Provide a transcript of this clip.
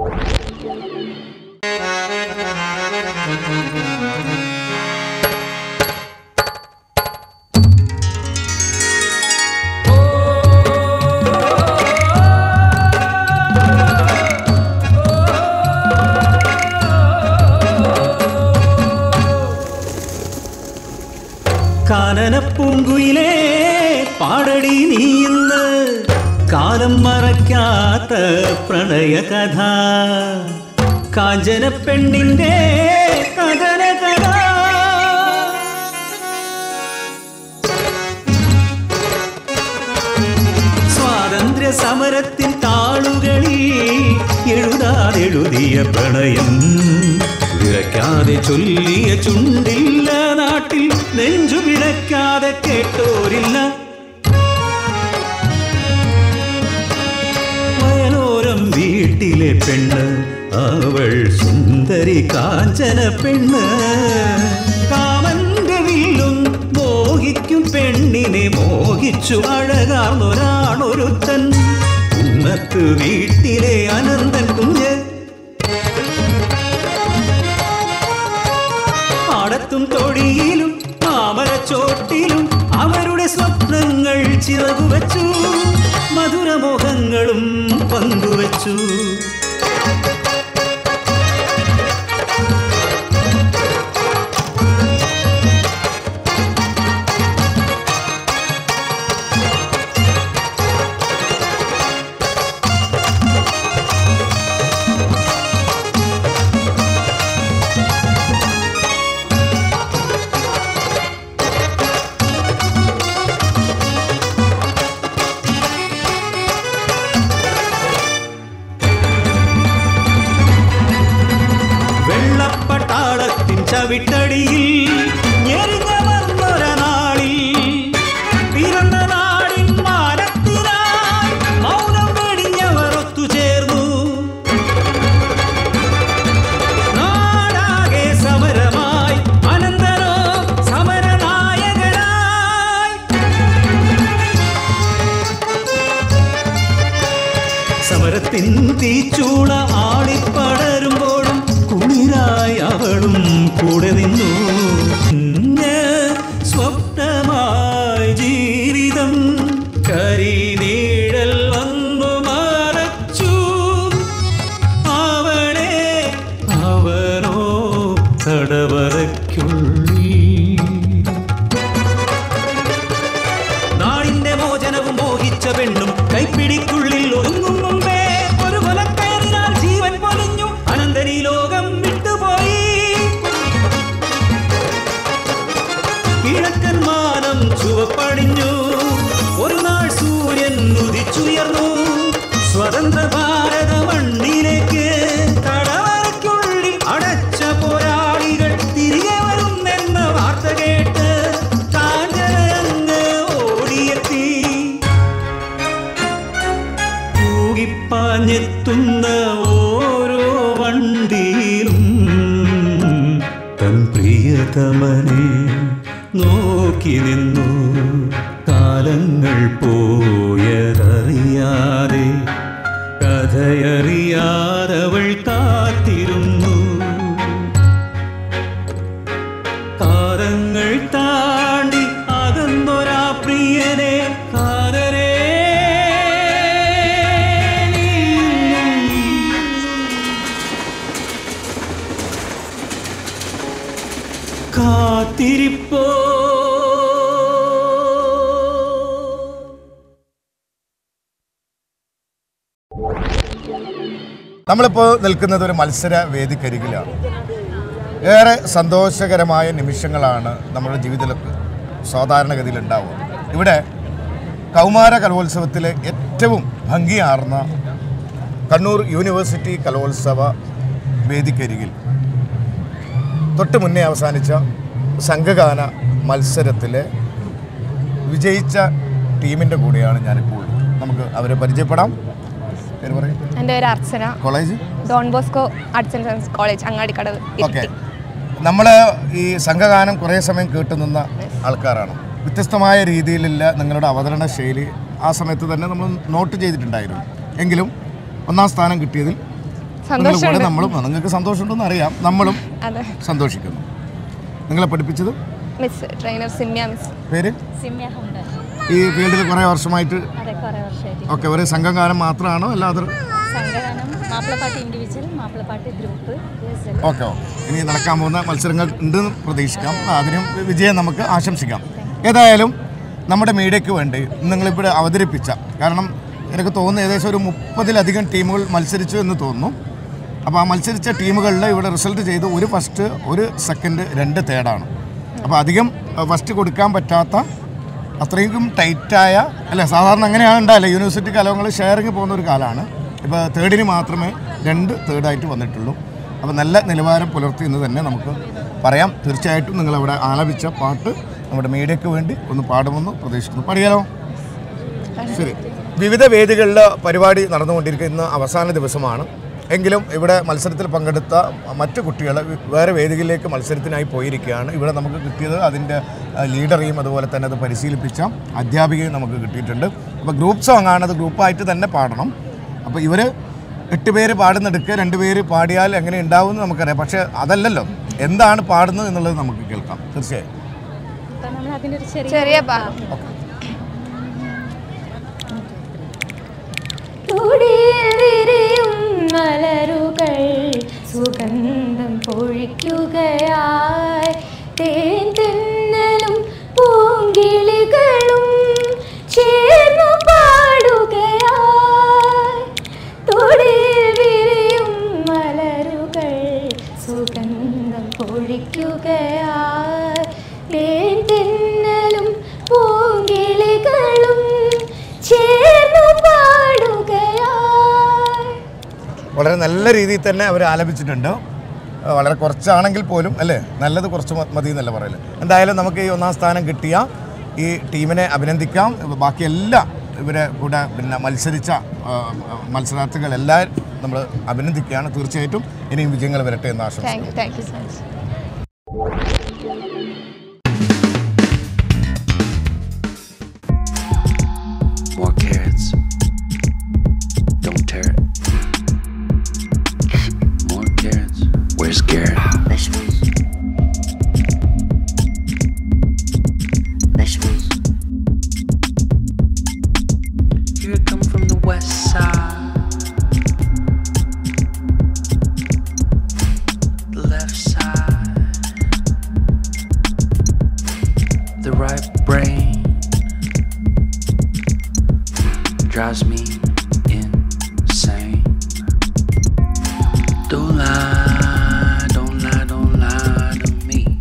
കാനനപ്പൂങ്കുയിലേ പാടടി നീന്ന് കാലം മറയ്ക്കാത്ത പ്രണയകഥ കാഞ്ചന പെണ്ണിന്റെ കഥന കഥ സ്വാതന്ത്ര്യ സമരത്തിൻ താളുകളിൽ എഴുതാതെഴുതിയ പ്രണയം വിളക്കാതെ ചൊല്ലിയ ചുണ്ടില്ല നാട്ടിൽ നെഞ്ചു വിളക്കാതെ കേട്ടോരില്ല വയലോരം വീട്ടിലെ പെണ്ണ് അവൾ സുന്ദരി കാഞ്ചന പെണ്ണ് കാമന്റെ വില്ലും മോഹിക്കും പെണ്ണിനെ മോഹിച്ചു അഴകാർന്നൊരാണൊരുത്തൻ ഉന്നത്ത് വീട്ടിലെ അനന്തൻ കുഞ്ഞ് പാടത്തും തൊടിയിലും മാമരച്ചോട്ടിലും അവരുടെ സ്വപ്നങ്ങൾ ചിറകുവച്ചു മധുരമോഹങ്ങളും പങ്കുവച്ചു വെള്ളപ്പട്ടാളത്തിൻ ചവിട്ടടിയിൽ ഞെരിഞ്ഞമർന്നൊരനാളിൽ പിറന്ന നാടിൻ മാനത്തിനായി മൗനം വെടിഞ്ഞവർ ഒത്തുചേർന്നു നാടാകെ സമരമായി അനന്തരോ സമരനായകനായി സമരത്തിൻ തീച്ചൂള ആളിപ്പടരുമ്പോഴും കുളിരായി അവളും കൂടെ നിന്നു കുഞ്ഞ് സ്വപ്നമായി ജീവിതം കരിനീഴൽ വന്നു മറച്ചു അവളെ അവനോ തടവറയ്ക്കുള്ളിൽ നാടിന്റെ മോചനവും മോഹിച്ച പെണ്ണും കൈപ്പിടിക്കുള്ളിൽ ഒതുങ്ങും മുമ്പേ ഒരു കൊലക്കയറിനാൽ ജീവൻ പൊലിഞ്ഞു അനന്തരീ ലോകം വിട്ടുപോയി കിഴക്കൻ മാനം ചുവപ്പണിഞ്ഞു ഒരു നാൾ സൂര്യൻ ഉദിച്ചുയർന്നു സ്വതന്ത്ര ഭാരത മണ്ണിലേക്ക് കടവറയ്ക്കുള്ളിൽ അടച്ച പോരാളികൾ തിരികെ വരുന്നെന്ന വാർത്ത കേട്ട് കാഞ്ചനങ്ങ് ഓടിയെത്തി തൂകിപ്പാഞ്ഞെത്തുന്ന ഓരോ വണ്ടിയിലും തൻ പ്രിയതമനെ നോക്കി നിന്നു കാലങ്ങൾ പോയതറിയാതെ കഥയറിയാതവൾ കാത്തിരുന്നു കാലങ്ങൾ താണ്ടി അകന്നൊരാ പ്രിയനെ കാതരേ കാത്തിരിപ്പോ നമ്മളിപ്പോൾ നിൽക്കുന്നത് ഒരു മത്സര വേദിക്കരികിലാണ് ഏറെ സന്തോഷകരമായ നിമിഷങ്ങളാണ് നമ്മുടെ ജീവിതത്തിൽ സാധാരണഗതിയിൽ ഉണ്ടാവുക ഇവിടെ കൗമാര കലോത്സവത്തിലെ ഏറ്റവും ഭംഗിയാർന്ന കണ്ണൂർ യൂണിവേഴ്സിറ്റി കലോത്സവ വേദിക്കരികിൽ തൊട്ട് മുന്നേ അവസാനിച്ച സംഘഗാന മത്സരത്തിലെ വിജയിച്ച ടീമിൻ്റെ കൂടെയാണ് ഞാനിപ്പോൾ നമുക്ക് അവരെ പരിചയപ്പെടാം പേര് പറയും എൻ്റെ പേര് Archana college Don Bosco arts and science college Angadikadavu okay Iritty നമ്മൾ ഈ സംഘഗാനം കുറേ സമയം കേട്ടുനിന്ന ആൾക്കാരാണ് വ്യത്യസ്തമായ രീതിയിലുള്ള നിങ്ങളുടെ അവതരണ ശൈലി ആ സമയത്ത് തന്നെ നമ്മൾ നോട്ട് ചെയ്തിട്ടുണ്ടായിരുന്നു എങ്കിലും ഒന്നാം സ്ഥാനം കിട്ടിയതിൽ നിങ്ങളുടെ കൂടെ സന്തോഷമുണ്ട് നമ്മളും നിങ്ങൾക്ക് സന്തോഷമുണ്ടെന്ന് അറിയാം നമ്മളും അതെ സന്തോഷിക്കുന്നു നിങ്ങളെ പഠിപ്പിച്ചത് മിസ് ട്രെയിനർ സിമ്യ മിസ് പേര് സിമ്യ ഹുണ്ട് ഈ ഫീൽഡിൽ കുറേ വർഷമായിട്ട് അതെ കുറേ വർഷമായിട്ട് ഒക്കെ ഒരു സംഘകാലം മാത്രമാണോ അല്ലാതെ സംഘഗാനം മാപ്പിളപ്പാട്ട് ഇൻഡിവിജ്വൽ മാപ്പിളപ്പാട്ട് ഗ്രൂപ്പ് ഗസൽ ഓക്കെ ഇനി നടക്കാൻ പോകുന്ന മത്സരങ്ങൾ ഉണ്ടെന്ന് പ്രതീക്ഷിക്കാം അതിനും വിജയം നമുക്ക് ആശംസിക്കാം ഏതായാലും നമ്മുടെ മീഡിയയ്ക്ക് വേണ്ടി നിങ്ങളിവിടെ അവതരിപ്പിച്ച കാരണം എനിക്ക് തോന്നുന്നു ഏകദേശം ഒരു മുപ്പതിലധികം ടീമുകൾ മത്സരിച്ചു എന്ന് തോന്നുന്നു അപ്പോൾ ആ മത്സരിച്ച ടീമുകളിൽ ഇവിടെ റിസൾട്ട് ചെയ്ത് ഒരു ഫസ്റ്റ് ഒരു സെക്കൻഡ് രണ്ട് തേർഡാണ് അപ്പോൾ അധികം ഫസ്റ്റ് കൊടുക്കാൻ പറ്റാത്ത അത്രയും ടൈറ്റായ അല്ല സാധാരണ അങ്ങനെയാണ് ഉണ്ടാവില്ല യൂണിവേഴ്സിറ്റി കലവങ്ങൾ ഷെയറിങ് പോകുന്ന ഒരു കാലമാണ് ഇപ്പോൾ തേർഡിന് മാത്രമേ രണ്ട് തേർഡായിട്ട് വന്നിട്ടുള്ളൂ അപ്പോൾ നല്ല നിലവാരം പുലർത്തി എന്ന് തന്നെ നമുക്ക് പറയാം തീർച്ചയായിട്ടും നിങ്ങളവിടെ ആലപിച്ച പാട്ട് നമ്മുടെ മീഡിയയ്ക്ക് വേണ്ടി ഒന്ന് പാടുമെന്ന് പ്രതീക്ഷിക്കുന്നു പാടിയാലോ ശരി വിവിധ വേദികളിൽ പരിപാടി നടന്നുകൊണ്ടിരിക്കുന്ന ഇന്ന് അവസാന ദിവസമാണ് എങ്കിലും ഇവിടെ മത്സരത്തിൽ പങ്കെടുത്ത മറ്റു കുട്ടികൾ വേറെ വേദികളിലേക്ക് മത്സരത്തിനായി പോയിരിക്കുകയാണ് ഇവിടെ നമുക്ക് കിട്ടിയത് അതിൻ്റെ അഹ്, ലീഡറെയും അതുപോലെ തന്നെ അത് പരിശീലിപ്പിച്ച അധ്യാപികയും നമുക്ക് കിട്ടിയിട്ടുണ്ട് അപ്പോൾ ഗ്രൂപ്പ് സോങ് ആണ് അത് ഗ്രൂപ്പായിട്ട് തന്നെ പാടണം അപ്പോൾ ഇവർ എട്ട് പേര് പാടുന്നെടുക്ക് രണ്ട് പേര് പാടിയാൽ എങ്ങനെ ഉണ്ടാവും എന്ന് നമുക്കറിയാം പക്ഷേ അതല്ലല്ലോ എന്താണ് പാടുന്നത് എന്നുള്ളത് നമുക്ക് കേൾക്കാം തീർച്ചയായും അപ്പം നമ്മൾ അതിൻ്റെ ഒരു ചെറിയ ചെറിയ ഭാഗം തുടിയിലിരിയും മലരുകൾ സുഗന്ധം പൊഴിക്കുകയായി തേൻ തിന്നലും പൂങ്കിളികളും ചേർന്നു പാടുകയായി തുടിയിൽ വിരിയും മലരുകൾ സുഗന്ധം പൊഴിക്കുകയായി തേൻ തിന്നലും പൂങ്കിളികളും ചേർന്നു പാടുകയായി വളരെ നല്ല രീതിയിൽ തന്നെ അവർ ആലപിച്ചിട്ടുണ്ട് അഹ് വളരെ കുറച്ചാണെങ്കിൽ പോലും അല്ലേ നല്ലത് കുറച്ച് മ- മതി എന്നല്ല പറയല് എന്തായാലും നമുക്ക് ഈ ഒന്നാം സ്ഥാനം കിട്ടിയ ഈ ടീമിനെ അഭിനന്ദിക്കാം ബാക്കി എല്ലാ ഇവരെ കൂടെ പിന്നെ മത്സരിച്ച ആ, മത്സരാർത്ഥികളെല്ലാം നമ്മൾ അഭിനന്ദിക്കുകയാണ് തീർച്ചയായിട്ടും ഇനിയും വിജയങ്ങൾ വരട്ടെ എന്ന് താങ്ക് ആശംസിക്കുന്നു you thank you so much More carrots. Don't tear it. More carrots. Where's Garrett? Vegetables. Vegetables. Here I come from the west side. The left side. The right brain drives me insane. Don't lie, don't lie, don't lie to me.